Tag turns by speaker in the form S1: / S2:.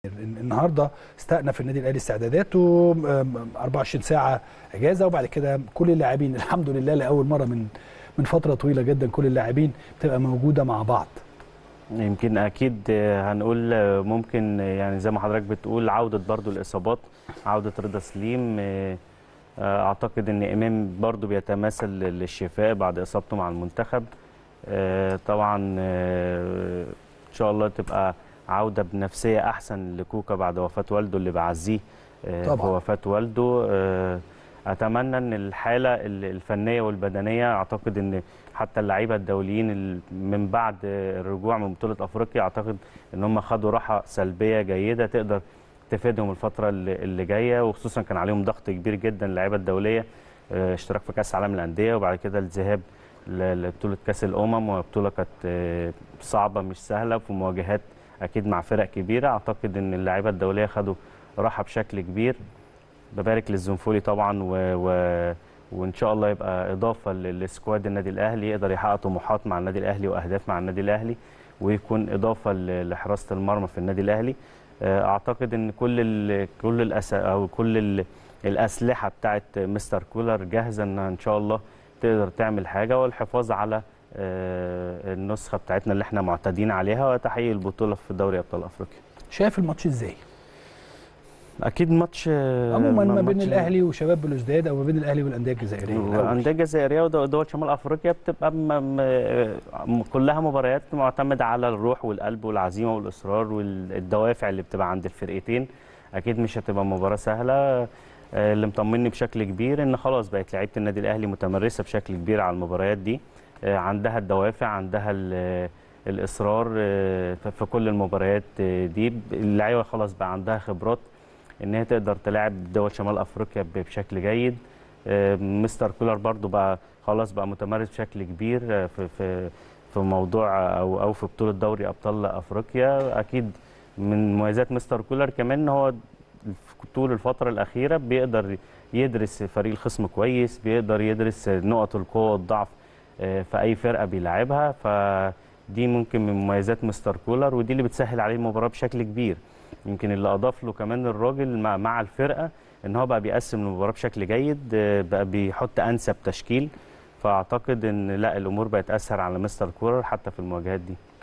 S1: النهارده استأنف النادي الاهلي استعداداته أم، 24 ساعه اجازه وبعد كده كل اللاعبين الحمد لله لاول مره من من فتره طويله جدا كل اللاعبين بتبقى موجوده مع بعض
S2: يمكن اكيد آه، هنقول آه، ممكن آه، يعني زي ما حضرتك بتقول عوده برضو الاصابات عوده رضا سليم آه، آه، اعتقد ان امام برضو بيتماثل للشفاء بعد اصابته مع المنتخب آه، طبعا آه، ان شاء الله تبقى عوده بنفسيه احسن لكوكا بعد وفاه والده اللي بعزيه آه، في
S1: طبعاً.
S2: وفاه والده آه، اتمنى ان الحاله ال- الفنيه والبدنيه اعتقد ان حتى اللعيبه الدوليين ال- من بعد الرجوع من بطوله افريقيا اعتقد ان هم خدوا راحه سلبيه جيده تقدر تفيدهم الفتره اللي اللي جايه وخصوصا كان عليهم ضغط كبير جدا اللعيبه الدوليه آه، اشتراك في كاس العالم للانديه وبعد كده الذهاب ل- لبطوله كاس الامم وبطوله كانت آه، صعبه مش سهله في مواجهات اكيد مع فرق كبيره اعتقد ان اللعيبه الدوليه خدوا راحه بشكل كبير ببارك للزنفولي طبعا و... و... وان شاء الله يبقى اضافه لل- لسكواد النادي الاهلي يقدر يحقق طموحات مع النادي الاهلي واهداف مع النادي الاهلي ويكون اضافه ل- لحراسه المرمى في النادي الاهلي آه، اعتقد ان كل ال... كل الأس... او كل ال... الاسلحه بتاعت مستر كولر جاهزه انها ان شاء الله تقدر تعمل حاجه والحفاظ على آه، النسخه بتاعتنا اللي احنا معتادين عليها وتحقيق البطوله في دوري ابطال افريقيا
S1: شايف الماتش ازاي
S2: اكيد ماتش آه،
S1: عموما ما بين
S2: ماتش-
S1: الاهلي وشباب بلوزداد او ما بين الاهلي والانديه الجزائريه
S2: والانديه الجزائريه ودول شمال افريقيا بتبقى م... م... كلها مباريات معتمده على الروح والقلب والعزيمه والاصرار والدوافع اللي بتبقى عند الفرقتين اكيد مش هتبقى مباراه سهله آه، اللي مطمني بشكل كبير ان خلاص بقت لعيبه النادي الاهلي متمرسه بشكل كبير على المباريات دي آه، عندها الدوافع عندها ال- الاصرار آه، في كل المباريات آه، دي اللعيبه خلاص بقى عندها خبرات ان هي تقدر تلاعب دول شمال افريقيا ب- بشكل جيد آه، مستر كولر برضو بقى خلاص بقى متمرس بشكل كبير آه، في في في موضوع او او في بطوله دوري ابطال افريقيا اكيد من مميزات مستر كولر كمان ان هو في طول الفتره الاخيره بيقدر يدرس فريق الخصم كويس بيقدر يدرس نقط القوه والضعف آه، في اي فرقه بيلعبها فدي ممكن من مميزات مستر كولر ودي اللي بتسهل عليه المباراه بشكل كبير يمكن اللي اضاف له كمان الراجل مع, مع الفرقه ان هو بقى بيقسم المباراه بشكل جيد آه، بقى بيحط انسب تشكيل فاعتقد ان لا الامور بقت اسهل على مستر كولر حتى في المواجهات دي